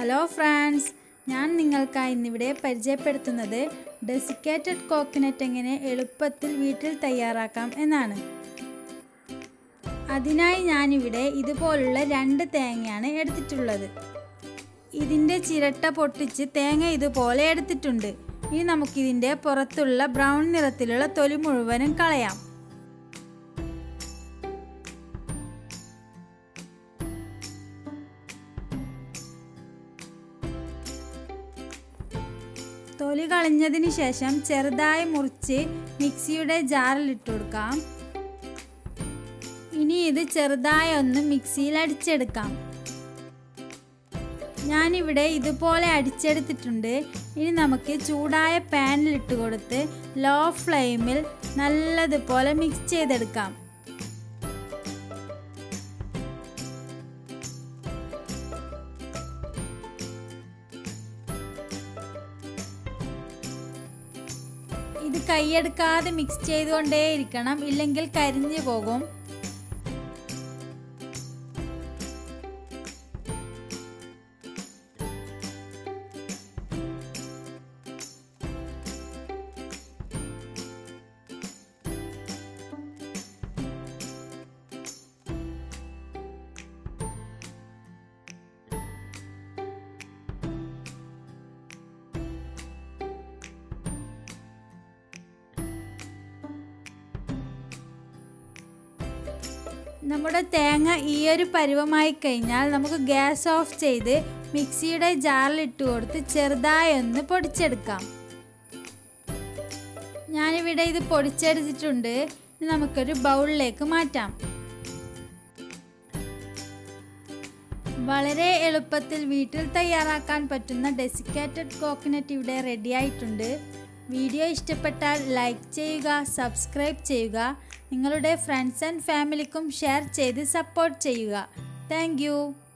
hello friends ഞാൻ നിങ്ങൾക്കായി ഇന്നിവിടെ പരിചയപ്പെടുത്തുന്നത് ഡെസിക്കേറ്റഡ് കോക്കനട്ട് എങ്ങനെ എളുപ്പത്തിൽ വീട്ടിൽ തയ്യാറാക്കാം എന്നാണ് അതിനായി ഞാനിവിടെ ഇതുപോലുള്ള രണ്ട് തേങ്ങയാണ് എടുത്തിട്ടുള്ളത് ഇതിൻ്റെ ചിരട്ട പൊട്ടിച്ച് തേങ്ങ ഇതുപോലെ എടുത്തിട്ടുണ്ട് ഇനി നമുക്കിതിൻ്റെ പുറത്തുള്ള ബ്രൗൺ നിറത്തിലുള്ള തൊലി മുഴുവനും കളയാം തൊലി കളഞ്ഞതിന് ശേഷം ചെറുതായി മുറിച്ച് മിക്സിയുടെ ജാറിൽ ഇട്ട് കൊടുക്കാം ഇനി ഇത് ചെറുതായി ഒന്ന് മിക്സിയിൽ അടിച്ചെടുക്കാം ഞാനിവിടെ ഇതുപോലെ അടിച്ചെടുത്തിട്ടുണ്ട് ഇനി നമുക്ക് ചൂടായ പാനിൽ ഇട്ട് കൊടുത്ത് ലോ ഫ്ലെയിമിൽ നല്ലതുപോലെ മിക്സ് ചെയ്തെടുക്കാം ഇത് കൈയെടുക്കാതെ മിക്സ് ചെയ്തുകൊണ്ടേയിരിക്കണം ഇല്ലെങ്കിൽ കരിഞ്ഞു പോകും നമ്മുടെ തേങ്ങ ഈ ഒരു പരുവമായി കഴിഞ്ഞാൽ നമുക്ക് ഗ്യാസ് ഓഫ് ചെയ്ത് മിക്സിയുടെ ജാറിൽ ഇട്ട് കൊടുത്ത് ചെറുതായി ഒന്ന് പൊടിച്ചെടുക്കാം ഞാനിവിടെ ഇത് പൊടിച്ചെടുത്തിട്ടുണ്ട് ഇനി നമുക്കൊരു ബൗളിലേക്ക് മാറ്റാം വളരെ എളുപ്പത്തിൽ വീട്ടിൽ തയ്യാറാക്കാൻ പറ്റുന്ന ഡെസിക്കേറ്റഡ് കോക്കനട്ട് ഇവിടെ റെഡി ആയിട്ടുണ്ട് വീഡിയോ ഇഷ്ടപ്പെട്ടാൽ ലൈക്ക് ചെയ്യുക സബ്സ്ക്രൈബ് ചെയ്യുക നിങ്ങളുടെ ഫ്രണ്ട്സ് ആൻഡ് ഫാമിലിക്കും ഷെയർ ചെയ്ത് സപ്പോർട്ട് ചെയ്യുക താങ്ക്